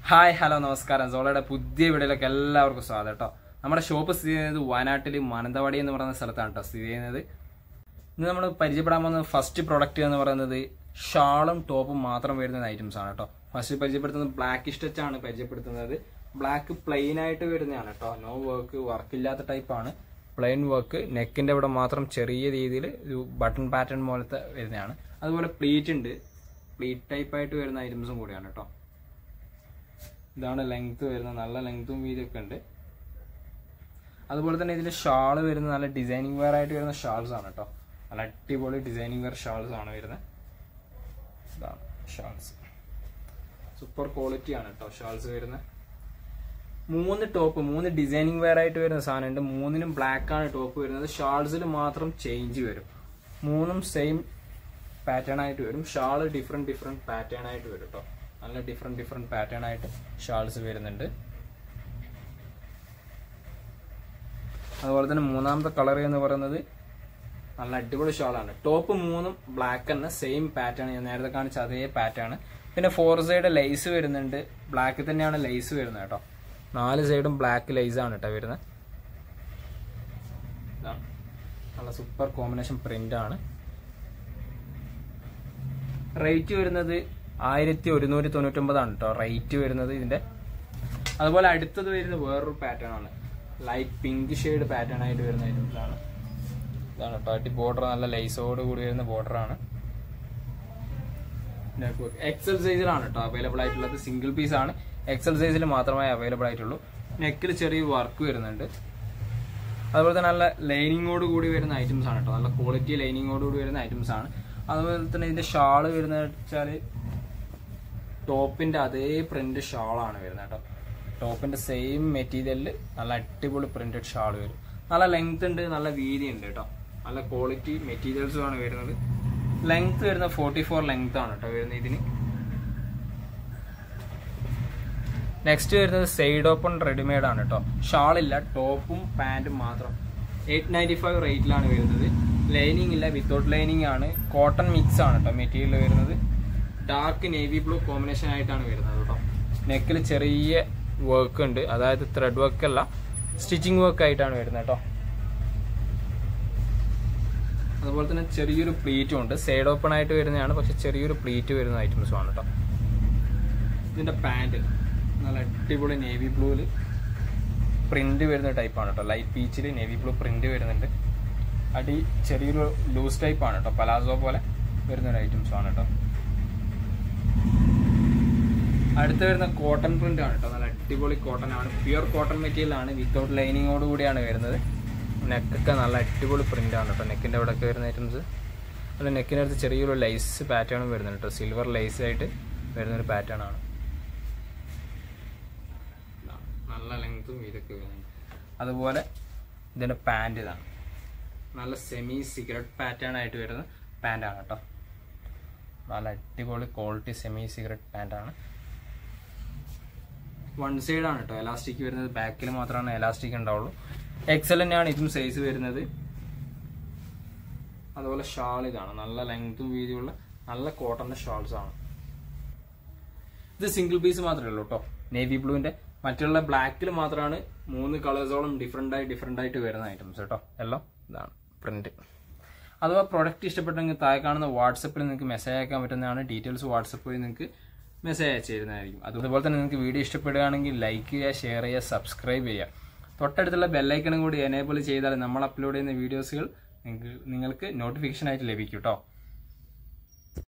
Hi hello നമസ്കാരം സോളയുടെ പുതിയ വീഡിയോയിലേക്ക് എല്ലാവർക്കും സ്വാഗതം കേട്ടോ നമ്മുടെ ഷോപ്പ് സ്ഥിതി ചെയ്യുന്നത് വയനാട്ടിൽ മാനന്തവാടി എന്ന് പറയുന്ന സ്ഥലത്താണ് കേട്ടോ സ്ഥിതി ചെയ്യുന്നത് ഇന്ന് നമ്മൾ പരിചയപ്പെടാൻ പോകുന്ന ഫസ്റ്റ് പ്രൊഡക്റ്റ് എന്ന് പറയുന്നത് ഷാളും ടോപ്പും മാത്രം വരുന്ന ഐറ്റംസ് ആണ് കേട്ടോ ഫസ്റ്റ് പരിചയപ്പെടുത്തുന്നത് ബ്ലാക്ക് സ്റ്റിച്ച് ആണ് പരിചയപ്പെടുത്തുന്നത് ബ്ലാക്ക് പ്ലെയിൻ ആയിട്ട് വരുന്നതാണ് കേട്ടോ നോ വർക്ക് വർക്കില്ലാത്ത ടൈപ്പാണ് പ്ലെയിൻ വർക്ക് നെക്കിന്റെ ഇവിടെ മാത്രം ചെറിയ രീതിയിൽ ഒരു ബട്ടൺ പാറ്റേൺ പോലത്തെ വരുന്നതാണ് അതുപോലെ പ്ലീറ്റ് ഉണ്ട് പ്ലീറ്റ് ടൈപ്പ് ആയിട്ട് വരുന്ന ഐറ്റംസും കൂടിയാണ് കേട്ടോ ഇതാണ് ലെങ്ത് വരുന്നത് നല്ല ലെങ്തും വീതിയൊക്കെ ഉണ്ട് അതുപോലെ തന്നെ ഇതിന്റെ ഷാള് വരുന്നത് നല്ല ഡിസൈനിങ് വെയർ ആയിട്ട് വരുന്ന ഷാൾസ് ആണ് കേട്ടോ നല്ല അടിപൊളി ഡിസൈനിങ് വെയർ ഷാൾസ് ആണ് വരുന്നത് ഇതാണ് ഷാൾസ് സൂപ്പർ ക്വാളിറ്റി ആണ് കേട്ടോ ഷാൾസ് വരുന്നത് മൂന്ന് ടോപ്പ് മൂന്ന് ഡിസൈനിങ് വെയർ ആയിട്ട് വരുന്ന സാധനമുണ്ട് മൂന്നിനും ബ്ലാക്ക് ആണ് ടോപ്പ് വരുന്നത് ഷാൾസിൽ മാത്രം ചേഞ്ച് വരും മൂന്നും സെയിം പാറ്റേൺ ആയിട്ട് വരും ഷാള് ഡിഫറെന്റ് ഡിഫറെന്റ് പാറ്റേൺ ആയിട്ട് വരും കേട്ടോ നല്ല ഡിഫറെന്റ് ഡിഫറെന്റ് പാറ്റേൺ ആയിട്ട് ഷാൾസ് വരുന്നുണ്ട് അതുപോലെ തന്നെ മൂന്നാമത്തെ കളർ എന്ന് പറയുന്നത് നല്ല അടിപൊളി ഷാളാണ് ടോപ്പ് മൂന്നും ബ്ലാക്ക് തന്നെ സെയിം പാറ്റേൺ ഞാൻ നേരത്തെ കാണിച്ച അതേ പാറ്റേൺ പിന്നെ ഫോർ സൈഡ് ലേസ് വരുന്നുണ്ട് ബ്ലാക്ക് തന്നെയാണ് ലേസ് വരുന്നത് കേട്ടോ നാല് സൈഡും ബ്ലാക്ക് ലേസ് ആണ് കേട്ടോ വരുന്നത് ഇതാണ്. നല്ല സൂപ്പർ കോമ്പിനേഷൻ പ്രിന്റ് ആണ് റേറ്റ് വരുന്നത് ആയിരത്തി ഒരുന്നൂറ്റി തൊണ്ണൂറ്റൊമ്പതാണ് കേട്ടോ റേറ്റ് വരുന്നത് ഇതിന്റെ അതുപോലെ അടുത്തത് വരുന്നത് വേറൊരു പാറ്റേൺ ആണ് ലൈറ്റ് പിങ്ക് ഷെയ്ഡ് പാറ്റേൺ ആയിട്ട് വരുന്ന ഐറ്റംസ് ആണ് ഇതാണ് കേട്ടോ അടി ബോർഡർ നല്ല ലൈസോട് കൂടി വരുന്ന ബോർഡർ ആണ് എക്സൽ സൈസിലാണ് കേട്ടോ അവൈലബിൾ ആയിട്ടുള്ളത് സിംഗിൾ പീസ് ആണ് എക്സൽ സൈസിൽ മാത്രമേ അവൈലബിൾ ആയിട്ടുള്ളൂ നെക്കിൽ ചെറിയ വർക്ക് വരുന്നുണ്ട് അതുപോലെ തന്നെ നല്ല ലൈനിങ്ങോട് കൂടി വരുന്ന ഐറ്റംസ് ആണ് കേട്ടോ നല്ല ക്വാളിറ്റി ലൈനിങ്ങോട് കൂടി വരുന്ന ഐറ്റംസ് ആണ് അതുപോലെ തന്നെ ഇതിന്റെ ഷാള് വരുന്നത് വെച്ചാൽ ടോപ്പിന്റെ അതേ പ്രിന്റ് ഷാളാണ് വരുന്നത് കേട്ടോ ടോപ്പിന്റെ സെയിം മെറ്റീരിയലിൽ നല്ല അടിപൊളി പ്രിന്റഡ് ഷാൾ വരും നല്ല ലെങ്ത് ഉണ്ട് നല്ല വീതി ഉണ്ട് കേട്ടോ നല്ല ക്വാളിറ്റി മെറ്റീരിയൽസും ആണ് വരുന്നത് ലെങ്ത് വരുന്ന ഫോർട്ടി ഫോർ ലെങ്ത് ആണ് കേട്ടോ വരുന്നത് ഇതിന് നെക്സ്റ്റ് വരുന്നത് സൈഡ് ഓപ്പൺ റെഡിമെയ്ഡ് ആണ് കേട്ടോ ഷാളില്ല ടോപ്പും പാന്റും മാത്രം എയ്റ്റ് നയൻറ്റി ഫൈവ് റേറ്റിലാണ് വരുന്നത് ലൈനിങ് ഇല്ല വിത്തൗട്ട് ലൈനിങ് ആണ് കോട്ടൺ മിക്സ് ആണ് കേട്ടോ മെറ്റീരിയൽ വരുന്നത് ഡാർക്ക് നേവി ബ്ലൂ കോമ്പിനേഷൻ ആയിട്ടാണ് വരുന്നത് കേട്ടോ നെക്കിൽ ചെറിയ വർക്ക് ഉണ്ട് അതായത് ത്രെഡ് വർക്ക് അല്ല സ്റ്റിച്ചിങ് വർക്ക് ആയിട്ടാണ് വരുന്നത് കേട്ടോ അതുപോലെ തന്നെ ചെറിയൊരു പ്ലീറ്റും ഉണ്ട് സൈഡ് ഓപ്പൺ ആയിട്ട് വരുന്നതാണ് പക്ഷെ ചെറിയൊരു പ്ലീറ്റ് വരുന്ന ഐറ്റംസും ആണ് കേട്ടോ ഇതിന്റെ പാന്റ് നല്ല അടിപൊളി നേവി ബ്ലൂവിൽ പ്രിന്റ് വരുന്ന ടൈപ്പാണ് കേട്ടോ ലൈറ്റ് പീച്ചിൽ നേവി ബ്ലൂ പ്രിന്റ് വരുന്നുണ്ട് അടി ചെറിയൊരു ലൂസ് ടൈപ്പ് ആണ് കേട്ടോ പലാസോ പോലെ വരുന്ന ഒരു ഐറ്റംസ് ആണ് കേട്ടോ അടുത്ത് വരുന്ന കോട്ടൺ പ്രിന്റ് ആണ് കേട്ടോ നല്ല അടിപൊളി കോട്ടൺ ആണ് പ്യുർ കോട്ടൺ മെറ്റീരിയൽ ആണ് വിത്തൗട്ട് ലൈനിങ്ങോട് കൂടിയാണ് വരുന്നത് നെക്കൊക്കെ നല്ല അടിപൊളി പ്രിന്റ് ആണ് കേട്ടോ നെക്കിന്റെ അവിടെ ഒക്കെ വരുന്ന ഐറ്റംസ് അത് നെക്കിൻ്റെ അടുത്ത് ചെറിയൊരു ലൈസ് പാറ്റേണും വരുന്നുണ്ട് കേട്ടോ സിൽവർ ലൈസ് ആയിട്ട് വരുന്ന ഒരു പാറ്റേൺ ആണ് നല്ല ലെങ്തും ഇതൊക്കെ വരുന്നുണ്ട് അതുപോലെ ഇതിന്റെ പാൻറ് ഇതാണ് നല്ല സെമി സിഗരറ്റ് പാറ്റേൺ ആയിട്ട് വരുന്ന പാൻ്റാണ് കേട്ടോ നല്ല അടിപൊളി ക്വാളിറ്റി സെമി സിഗരറ്റ് പാൻ്റാണ് വൺ സൈഡ് ആണ് കേട്ടോ എലാസ്റ്റിക് വരുന്നത് ബാക്കിൽ മാത്രമാണ് എലാസ്റ്റിക് ഉണ്ടാവുള്ളൂ എക്സൽ തന്നെയാണ് ഇതും സൈസ് വരുന്നത് അതുപോലെ ഷാൾ ഇതാണ് നല്ല ലെങ്തും വീതിയുള്ള നല്ല കോട്ടന്റെ ഷാൾസ് ആണ് ഇത് സിംഗിൾ പീസ് മാത്രമേ ഉള്ളൂ കേട്ടോ നേവി ബ്ലൂവിന്റെ മറ്റുള്ള ബ്ലാക്കിൽ മാത്രമാണ് മൂന്ന് കളേഴ്സോളം ഡിഫറെന്റ് ആയി ഡിഫറെന്റ് ആയിട്ട് വരുന്ന ഐറ്റംസ് കേട്ടോ എല്ലാം ഇതാണ് പ്രിന്റ് അഥവാ പ്രൊഡക്റ്റ് ഇഷ്ടപ്പെട്ടെങ്കിൽ താഴെ കാണുന്ന വാട്സപ്പിൽ നിങ്ങൾക്ക് മെസ്സേജ് അയക്കാൻ പറ്റുന്നതാണ് ഡീറ്റെയിൽസ് വാട്സപ്പ് വഴി നിങ്ങൾക്ക് മെസ്സേജ് അയച്ചു തരുന്നതായിരിക്കും അതുപോലെ തന്നെ നിങ്ങൾക്ക് വീഡിയോ ഇഷ്ടപ്പെടുകയാണെങ്കിൽ ലൈക്ക് ചെയ്യുക ഷെയർ ചെയ്യുക സബ്സ്ക്രൈബ് ചെയ്യുക തൊട്ടടുത്തുള്ള ബെല്ലൈക്കണും കൂടി എനേബിൾ ചെയ്താൽ നമ്മൾ അപ്ലോഡ് ചെയ്യുന്ന വീഡിയോസുകൾ നിങ്ങൾക്ക് നിങ്ങൾക്ക് നോട്ടിഫിക്കേഷൻ ആയിട്ട് ലഭിക്കും കേട്ടോ